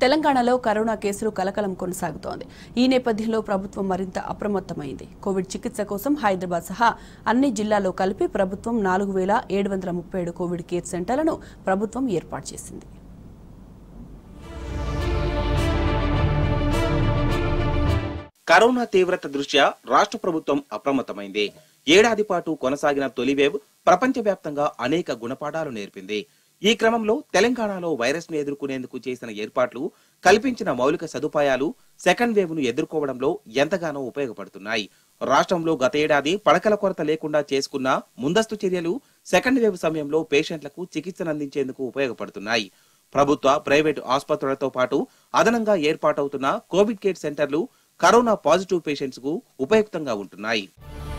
తెలంగాణలో కరోనా కేసులు కలకలం కొనసాగుతోంది ఈ నేపథ్యంలో ప్రభుత్వం మరింత అప్రమత్తమైంది కోవిడ్ చికిత్స కోసం హైదరాబాద్ సహా అన్ని జిల్లాల్లో కలిపి ప్రభుత్వం నాలుగు వేల ఏడు వందల ముప్పై ఏడు కోవిడ్ కేర్ సెంటర్లను ప్రభుత్వం ఏర్పాటు చేసింది కరోనా తీవ్రత దృష్ట్యా రాష్ట్ర ప్రభుత్వం అప్రమత్తమైంది ఏడాది పాటు కొనసాగిన తొలి వేవ్ ప్రపంచవ్యాప్తంగా అనేక గుణపాఠాలు నేర్పింది ఈ క్రమంలో తెలంగాణలో వైరస్ ను ఎదుర్కొనేందుకు చేసిన ఏర్పాట్లు కల్పించిన మౌలిక సదుపాయాలు సెకండ్ వేవ్ ను ఎదుర్కోవడంలో ఎంతగానో ఉపయోగపడుతున్నాయి రాష్ట్రంలో గత ఏడాది పడకల కొరత లేకుండా చేసుకున్న ముందస్తు చర్యలు సెకండ్ వేవ్ సమయంలో పేషెంట్లకు చికిత్సను అందించేందుకు ఉపయోగపడుతున్నాయి ప్రభుత్వ ప్రైవేటు ఆసుపత్రులతో పాటు అదనంగా ఏర్పాటవుతున్న కోవిడ్ కేర్ సెంటర్లు కరోనా పాజిటివ్ పేషెంట్స్ కు ఉపయుక్తంగా ఉంటున్నాయి